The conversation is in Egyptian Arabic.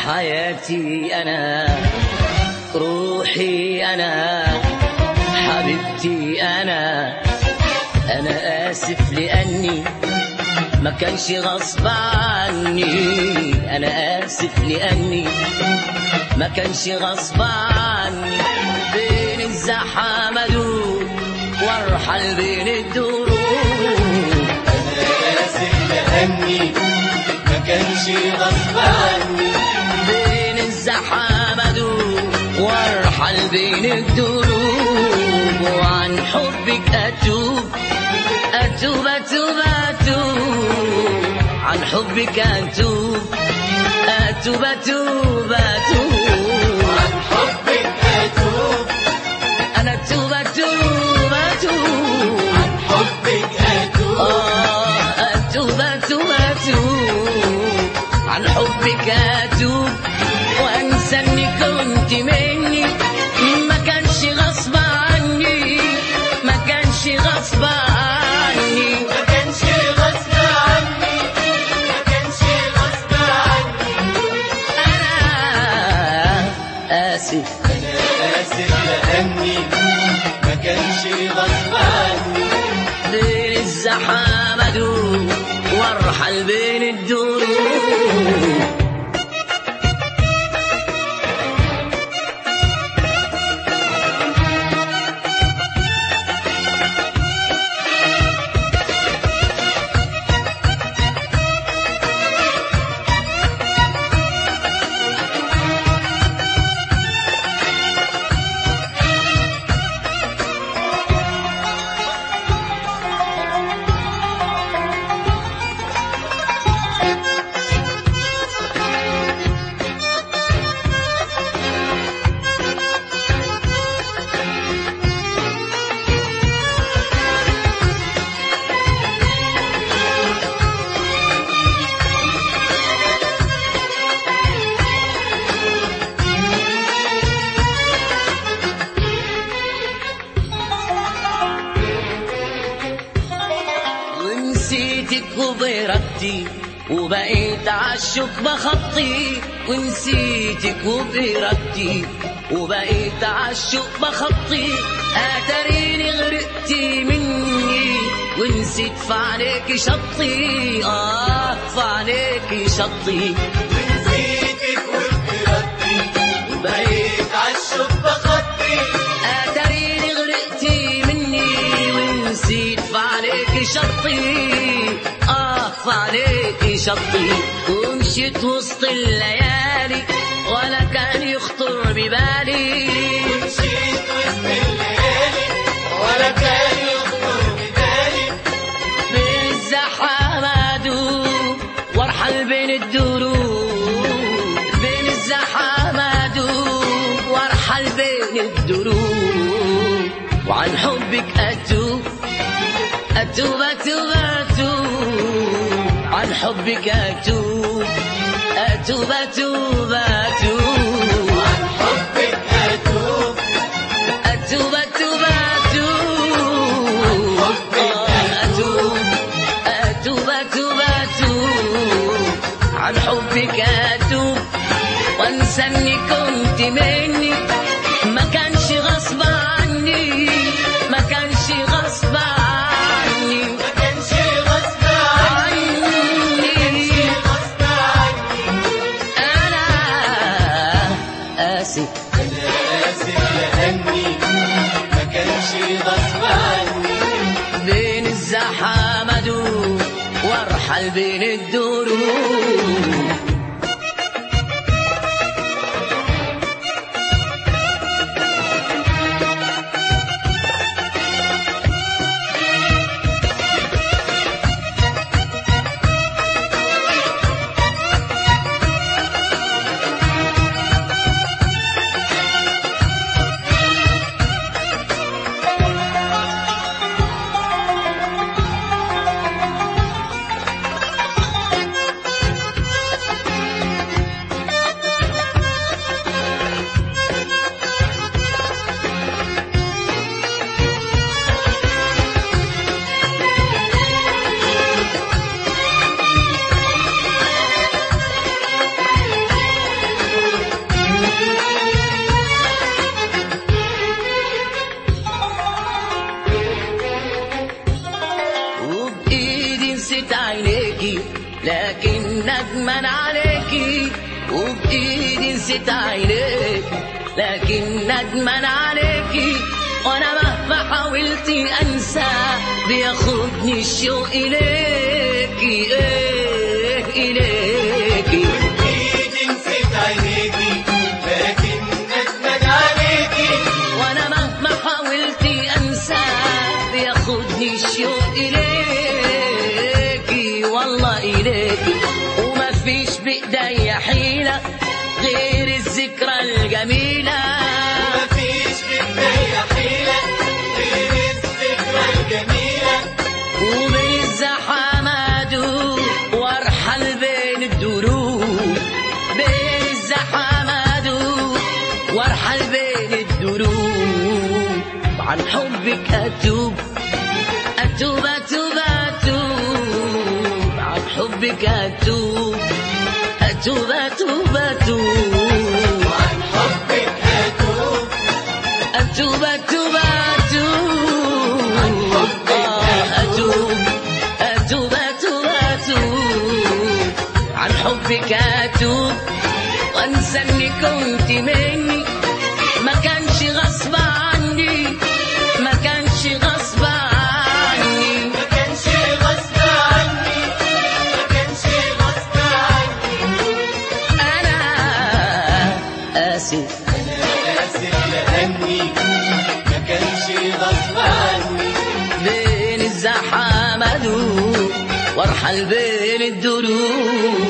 حياتي أنا روحي أنا حبيبتي أنا أنا آسف لأني ما كانش غصب عني أنا آسف لأني ما كانش غصب عني بين الزحمة دول وارحل بين الدروب أنا آسف لأني ما كانش غصب عني بين الزحمة دول وارحل بين الدروب وعن حبك أتوب أتوب أتوب أتوب عن حبك أتوب أتوب أتوب أتوب عن حبك أتوب أنا أتوب أتوب أتوب عن حبك أتوب آه أتوب أتوب أتوب عن حبك أتوب وأنسى إني كنت مني ما كانش غصب عني ما كانش غصب عني ما كانش غصب عني ما كانش غصب عني أنا آسف أنا آسف لأني ما كانش غصب عني بين الزحمة دول وارحل بين الدروب ونسيتك وبإرادتي وبقيت عالشوك بخطي ونسيتك وبإرادتي وبقيت عالشوك بخطي اتريني غرقتي مني ونسيت في عليك شطي اه في عليك شطي نسيتك وبإرادتي وبقيت عالشوق بخطي اتريني غرقتي مني ونسيت في عليك شطي اه في عليك شطي ومشيت وسط الليالي ولا كان يخطر ببالي مشيت وسط الليالي ولا كان يخطر ببالي بين الزحمة دوب وارحل بين الدروب بين الزحمة دوب وارحل بين الدروب وعن حبك أتوب أتوب أتوب أتوب عن حبك أتوب أتوب أتوب أتوب عن حبك أتوب أتوب أتوب أتوب أتوب أتوب أتوب أتوب عن حبك أتوب وأنسى إني كنت مني ما كانش غصب عني ما كانش غصب عني ما كانش غصب عني عني غصب عني أنا آسف أنا آسف لأني ما كانش غصب عني بين الزحمة دوب وارحل بين الدروب ندمان عليكي وبإيدي نسيت عينيك لكن ندمان عليكي وانا مهما حاولت انسى بياخدني الشوق اليكي ايه اليكي ايدي نسيت عينيكي لكن ندمان عليكي وانا مهما حاولت انسى بياخدني الشوق اليكي والله اليكي وما فيش بايديا حيله غير الذكرى الجميله مفيش بداية حيلة غير الذكرى الجميلة وبين الزحمة أدور وارحل بين الدروب بين الزحمة أدور وارحل بين الدروب عن حبك أتوب أتوب أتوب أتوب عن حبك أتوب أتوب أتوب أتوب وعن حبك أتوب أتوب أتوب أتوب آه، أتوب أتوب أتوب أتوب عن حبك أتوب وأنسى إني كنت مني ما كانش غصب عني ما كانش غصب عني ما كانش غصب عني ما كانش غصب عني أنا آسف آسف لأني ما كانش غصب عني بين الزحام أدور وارحل بين الدروب